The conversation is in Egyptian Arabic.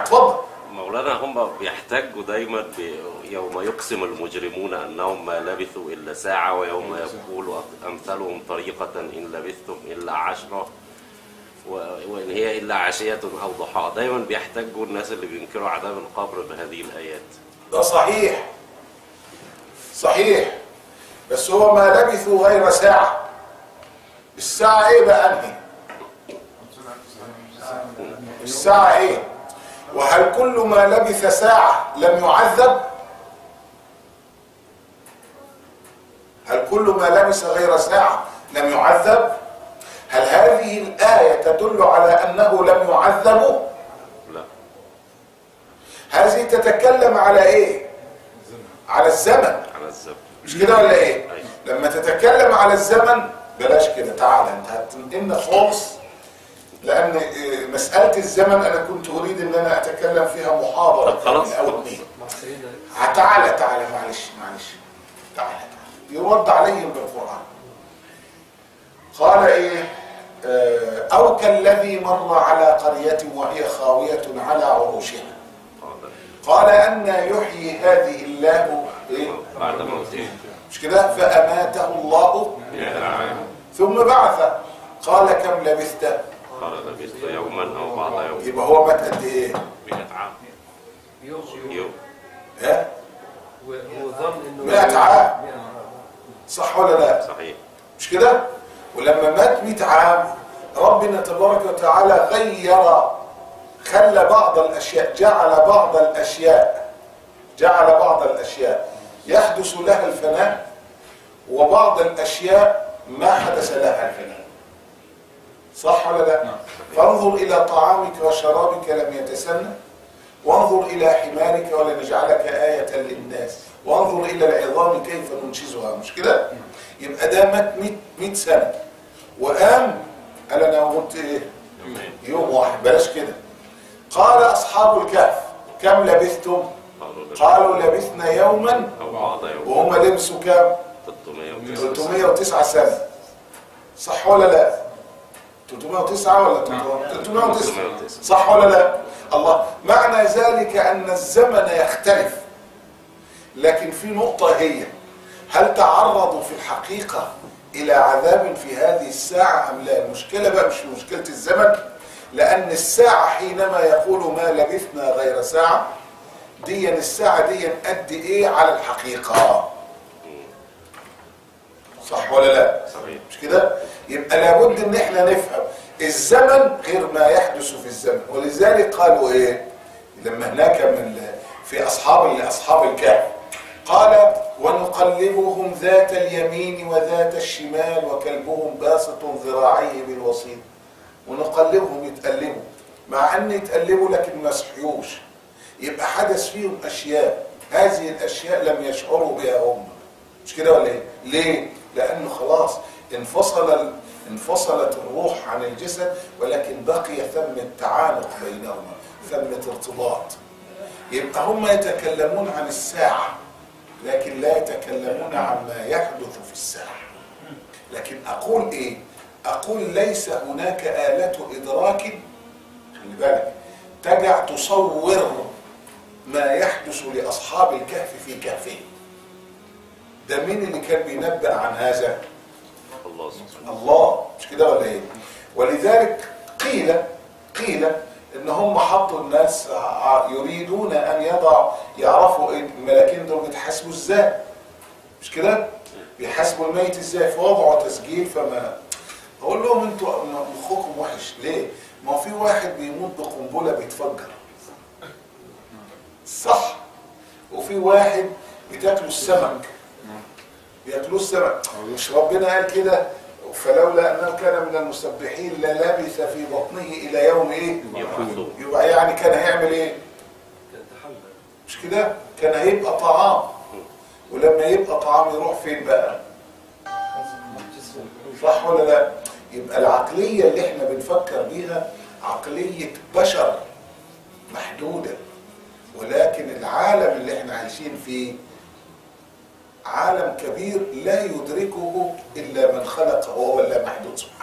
اتفضل مولانا هم بيحتجوا دايما ب- يوم يقسم المجرمون انهم ما لبثوا الا ساعه ويوم يقول امثلهم طريقه ان لبثتم الا عشره و- وان هي الا عشيه او ضحاها دايما بيحتجوا الناس اللي بينكروا عذاب القبر بهذه الايات ده صحيح صحيح بس هو ما لبثوا غير ساعة الساعة ايه بقى انهي الساعة ايه وهل كل ما لبث ساعة لم يعذب هل كل ما لبث غير ساعة لم يعذب هل هذه الآية تدل على أنه لم يعذبوا لا هذه تتكلم على ايه على الزمن على الزبد مش كده ولا ايه أيوة. لما تتكلم على الزمن بلاش كده تعالى انت هتنقلنا خالص لان إيه، مساله الزمن انا كنت اريد ان انا اتكلم فيها محاضره طب خلاص. او اتنين تعالى تعالى معلش معلش تعالى تعالى يرد عليهم بالقران قال ايه آه، او كالذي مر على قريه وهي خاويه على عروشها قال قال ان يحيي هذه الله إيه؟ بعد موته مش كده فاماته الله ثم بعث قال كم لبثت قال لبثت يوما او بعض يوم يبقى هو مات قد ايه 100 عام يوم ها وظن انه 100 عام صح ولا لا صحيح مش كده ولما مات 100 عام ربنا تبارك وتعالى غير خلى بعض الاشياء جعل بعض الاشياء جعل بعض الاشياء يحدث لها الفناء وبعض الاشياء ما حدث لها الفناء صح ولا لا فانظر الى طعامك وشرابك لم يتسنى وانظر الى حمارك ولنجعلك آية للناس وانظر الى العظام كيف ننشزها مش كده يبقى ده مات 100 100 سنة وقام قال انا قلت ايه يوم واحد بلاش كده قال اصحاب الكهف كم لبثتم قالوا لبثت قالوا لبثنا يوما او بعض يوم وهم لبسوا كام 309 309 سنة صح ولا لا 309 ولا 309 صح ولا لا الله معنى ذلك ان الزمن يختلف لكن في نقطة هي هل تعرضوا في الحقيقة الى عذاب في هذه الساعة ام لا المشكلة بقى مش مشكلة الزمن لان الساعة حينما يقول ما لبثنا غير ساعة دي الساعة دي قد ايه على الحقيقة صح ولا لا صحيح مش كده يبقى لابد ان احنا نفهم الزمن غير ما يحدث في الزمن ولذلك قالوا ايه لما هناك من في اصحاب اصحاب الكهف قال ونقلبهم ذات اليمين وذات الشمال وكلبهم باسط ذراعيه بالوسيط ونقلبهم يتقلبوا مع ان يتقلبوا لكن ما صحيوش يبقى حدث فيهم اشياء هذه الاشياء لم يشعروا بها هم مش كده ولا ايه ليه لانه خلاص انفصل ال- انفصلت الروح عن الجسد ولكن بقي ثمة تعانق بينهما ثمة ارتباط يبقى هم يتكلمون عن الساعة لكن لا يتكلمون عما يحدث في الساعة لكن أقول إيه أقول ليس هناك آلة إدراك خلي بالك تجع تصور ما يحدث لأصحاب الكهف في كهفهم ده مين اللي كان بينبأ عن هذا الله سبحانه الله مش كده ولا ايه ولذلك قيل قيل ان هم حطوا الناس ع- يريدون ان يضع يعرفوا إيه الملاكين دول بيتحاسبوا ازاي مش كده بيحاسبوا الميت ازاي فوضعوا تسجيل فما اقول لهم انتوا مخكم وحش ليه ما في واحد بيموت بقنبله بيتفجر صح وفي واحد بتاكلوا السمك بياكلوه السمك مش ربنا قال كده فلولا انه كان من المسبحين للبث في بطنه الى يوم ايه يبعثون يبقى يعني كان هيعمل ايه مش كده كان هيبقى طعام ولما يبقى طعام يروح فين بقى صح ولا لا يبقى العقلية اللي احنا بنفكر بيها عقلية بشر محدودة ولكن العالم اللي احنا عايشين فيه عالم كبير لا يدركه إلا من خلقه ولا محدود سبحانه